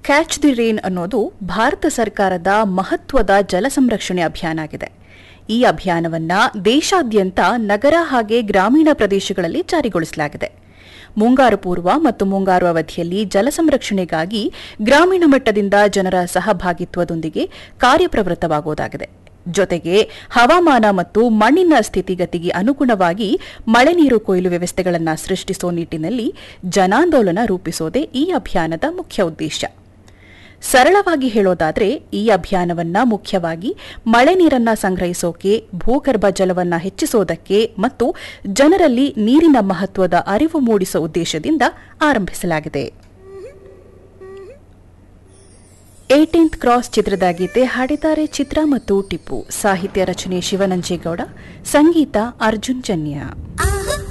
catch the rain ಅನ್ನೋದು ಭಾರತ ಸರ್ಕಾರದ ಮಹತ್ವದ ಜಲ ಸಂರಕ್ಷಣೆ ಅಭಿಯಾನ ಆಗಿದೆ ಈ ಅಭಿಯಾನವನ್ನ ದೇಶಾದ್ಯಂತ ನಗರ ಹಾಗೆ ಗ್ರಾಮೀಣ ಪ್ರದೇಶಗಳಲ್ಲಿ ಜಾರಿಗೊಳಿಸಲಾಗಿದೆ ಮುಂಗಾರು ಪೂರ್ವ ಮತ್ತು ಮುಂಗಾರು ಅವಧಿಯಲ್ಲಿ ಜಲ ಸಂರಕ್ಷಣೆಗಾಗಿ ಗ್ರಾಮೀಣ ಮಟ್ಟದಿಂದ ಜನರ ಸಹಭಾಗಿತ್ವದೊಂದಿಗೆ ಕಾರ್ಯಪ್ರವೃತ್ತವಾಗುವುದಾಗಿದೆ ಜೊತೆಗೆ ಹವಾಮಾನ ಮತ್ತು ಮಣ್ಣಿನ ಸ್ಥಿತಿಗತಿಗೆ ಅನುಗುಣವಾಗಿ ಮಳೆ ನೀರು ಕೊಯ್ಲು ವ್ಯವಸ್ಥೆಗಳನ್ನು ಸೃಷ್ಟಿಸುವ ನಿಟ್ಟಿನಲ್ಲಿ ಜನಾಂದೋಲನ ರೂಪಿಸೋದೇ ಈ ಅಭಿಯಾನದ ಮುಖ್ಯ ಉದ್ದೇಶ ಸರಳವಾಗಿ ಹೇಳೋದಾದ್ರೆ ಈ ಅಭಿಯಾನವನ್ನ ಮುಖ್ಯವಾಗಿ ಮಳೆ ನೀರನ್ನ ಸಂಗ್ರಹಿಸೋಕೆ ಭೂಗರ್ಭ ಜಲವನ್ನ ಹೆಚ್ಚಿಸೋದಕ್ಕೆ ಮತ್ತು ಜನರಲ್ಲಿ ನೀರಿನ ಮಹತ್ವದ ಅರಿವು ಮೂಡಿಸುವ ಉದ್ದೇಶದಿಂದ ಆರಂಭಿಸಲಾಗಿದೆ ಏಟೀನ್ತ್ ಕ್ರಾಸ್ ಚಿತ್ರದ ಗೀತೆ ಹಾಡಿದ್ದಾರೆ ಚಿತ್ರ ಮತ್ತು ಟಿಪ್ಪು ಸಾಹಿತ್ಯ ರಚನೆ ಶಿವನಂಜೇಗೌಡ ಸಂಗೀತ ಅರ್ಜುನ್ ಜನ್ಯ ಆ